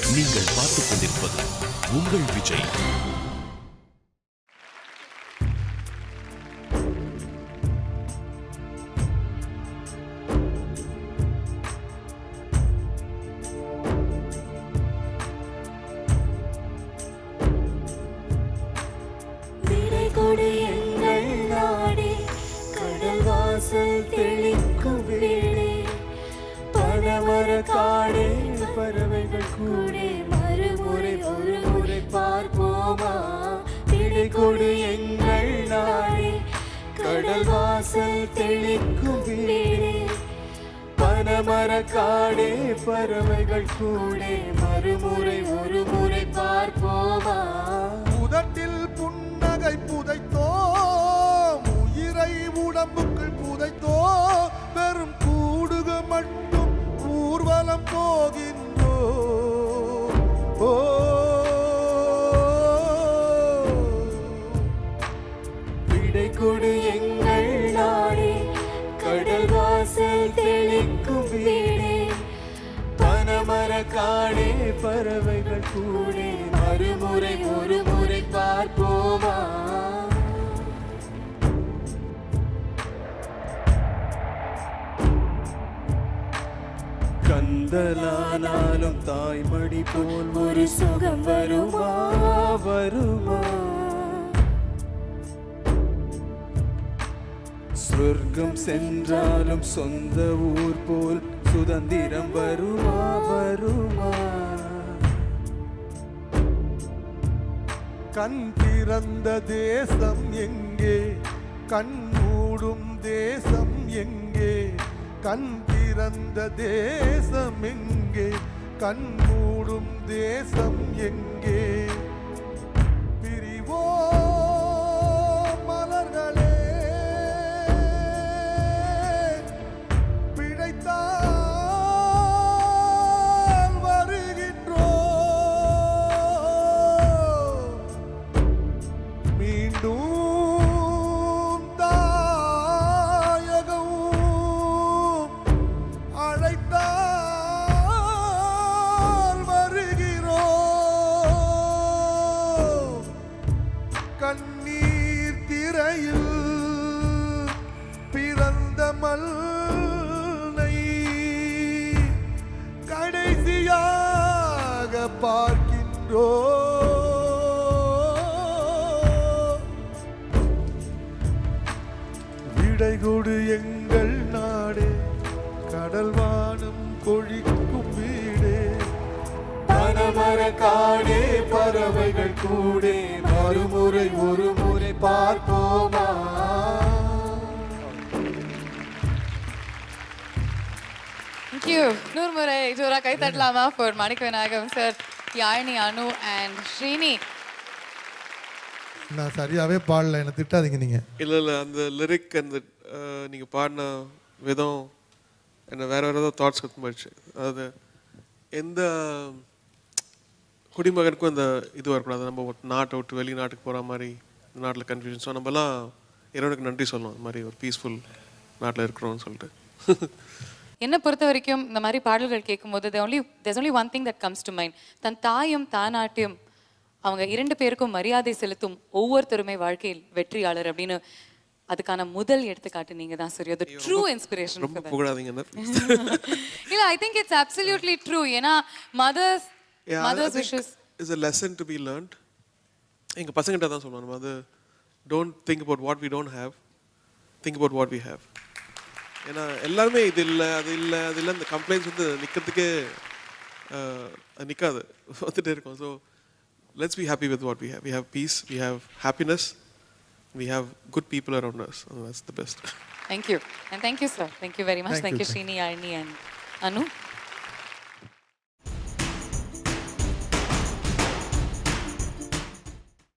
நீங்கள் பார்த்துக் கொண்டிருப்பது உங்கள் விஜய் விடை கொடு எங்கள் நாடே கடல் வாசல் தெளிக்கும் வீடே பனமர காடே பறவைகள் கூடே மறுமுறை ஒரு முறை பார்ப்போமா விடை கொடு எங்கள் நாடே கடல் வாசல் தெளிக்கும் வீடே பனமர காடே பறவைகள் கூடே மறுமுறை ஒரு முறை பார்ப்போமா உதட்டில் புன்னகை புதைத்தோம் உயிரை உடம்புக்குள் புதைத்தோம் வெறும் கூடுக மட்டும் ஊர்வலம் போகின்றோ ஓ விடை கொடு எங்கள் நாடே கடல் வாசல் தெளிக்கும் வீடே பனமர காடே பறவைகள் கூடே மறுமுறை ஒரு முறை பார்ப்போமா கந்தலானாலும் தாய்மடி போல் ஒரு சுகம் வருமா வருமா சொர்க்கம் சென்றாலும் சொந்த ஊர் போல் சுதந்திரம் வருமா வருமா கண் திறந்த தேசம் எங்கே கண் மூடும் தேசம் எங்கே கண் திறந்த தேசம் எங்கே கண் மூடும் தேசம் எங்கே பிரிவோ மலர்களே பிழைத்தால் வருகின்றோ மீண்டும் தாயகம் அழைத்தால் வருகிறோம் கண்ணீர் திரையில் பிறந்த மல்லை கடைசியாக பார்க்கின்றோ விடை கொடு எங்கள் நாடே கடல் வானம் கொழிக்கும் வீடே பனமர காடே பறவைகள் கூடே மறுமுறை ஒரு முறை பார்ப்போமா Thank you. நூறு முறை ஜோரா கை தட்டலாமா for Manikka Vinayagam sir Yazhini Anu and Srini நான் சரியாவே பாடல என்ன திட்டாதீங்க நீங்க இல்லை இல்லை அந்த லிரிக் அந்த நீங்கள் பாடின விதம் என்ன வேற வேற ஏதோ தாட்ஸ் கொடுத்து போயிடுச்சு அதாவது எந்த குடிமகனுக்கும் இந்த இது வரக்கூடாது நம்ம ஒரு நாட்டை விட்டு வெளிநாட்டுக்கு போகிற மாதிரி இந்த நாட்டில் கன்ஃபியூஷன் ஸோ நம்மலாம் இறைவனுக்கு நன்றி சொல்லணும் இந்த மாதிரி ஒரு பீஸ்ஃபுல் நாட்டில் இருக்கிறோம்னு சொல்லிட்டு என்னை பொறுத்த வரைக்கும் இந்த மாதிரி பாடல்கள் கேட்கும்போது the only there's only one thing that comes to mind தன் தாயும் தானாட்டியும் அவங்க இரண்டு பேருக்கும் மரியாதை செலுத்தும் ஒவ்வொருத்தருமே வாழ்க்கையில் வெற்றியாளர் அப்படின்னு அதுக்கான முதல் எடுத்துக்காட்டு நீங்க தான் சூர்யா the ட்ரூ இன்ஸ்பிரேஷன் ரொம்ப புகழாதீங்க என்ன இல்ல I think it's absolutely true ஏன்னா mothers mothers wishes is a lesson to be learned எங்கள் பசங்கிட்ட தான் சொல்லுவோம் நம்ம அது don't think about what we don't have think about what we have ஏன்னா எல்லாருமே இது இல்லை அது இல்லை அது இல்லை இந்த கம்ப்ளைண்ட்ஸ் வந்து நிற்கிறதுக்கே அது நிற்காது வந்துட்டே இருக்கும் so let's be happy with what we have we have peace we have happiness we have good people around us that's the best Thank you. And thank you, sir. Thank you very much. Thank Thank, you, you, Srini, Arni, and Anu.